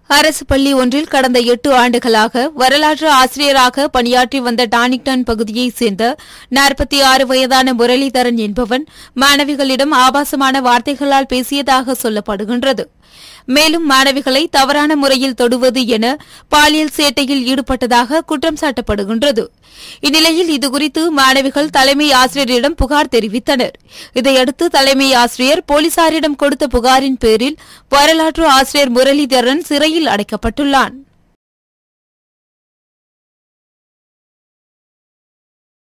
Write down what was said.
அரசு பள்ளி ஒன்றில் கடந்த எட்டு ஆண்டுகளாக வரலாற்று ஆசிரியராக பணியாற்றி வந்த டானிங்டன் பகுதியைச் சேர்ந்த நாற்பத்தி ஆறு வயதான முரளிதரன் என்பவன் மாணவிகளிடம் ஆபாசமான வார்த்தைகளால் பேசியதாக சொல்லப்படுகின்றது மேலும் மாணவிகளை தவறான முறையில் தொடுவது என பாலியல் சேட்டையில் ஈடுபட்டதாக குற்றம் சாட்டப்படுகின்றது இந்நிலையில் இதுகுறித்து மாணவிகள் தலைமை ஆசிரியரிடம் புகார் தெரிவித்தனர் இதையடுத்து தலைமை ஆசிரியர் போலீசாரிடம் கொடுத்த புகாரின் பேரில் வரலாற்று ஆசிரியர் முரளிதரன் சிறையில் அடைக்கப்பட்டுள்ளான்